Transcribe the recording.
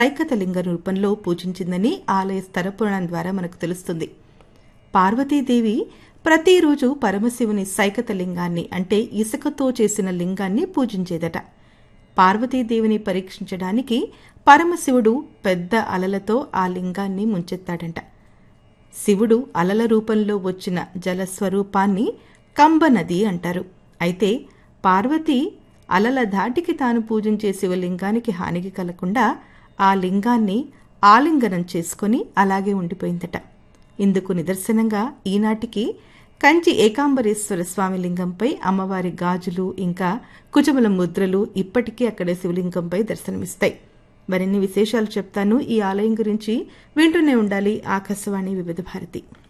ఐకత లింగ రూపంలో పూజించిందని ఆలయ స్థల పురాణం ద్వారా మనకు తెలుస్తుంది పార్వతీదేవి ప్రతిరోజు పరమశివుని సైకత లింగాన్ని అంటే ఇసుకతో చేసిన లింగాన్ని పూజించేదట పార్వతీదేవిని పరీక్షించడానికి పరమశివుడు పెద్ద అలలతో ఆ లింగాన్ని ముంచెత్తాడంట శివుడు అలల రూపంలో వచ్చిన జలస్వరూపాన్ని కంబనది అంటారు అయితే పార్వతి అలల ధాటికి తాను పూజించే శివలింగానికి హానికి కలగకుండా ఆ లింగాన్ని ఆలింగనం చేసుకుని అలాగే ఉండిపోయిందట ఇందుకు నిదర్శనంగా ఈనాటికి కంచి ఏకాంబరేశ్వర స్వామి లింగంపై అమ్మవారి గాజులు ఇంకా కుచముల ముద్రలు ఇప్పటికీ అక్కడే శివలింగంపై దర్శనమిస్తాయి మరిన్ని విశేషాలు చెప్తాను ఈ ఆలయం గురించి వింటూనే ఉండాలి ఆకాశవాణి వివిధ భారతి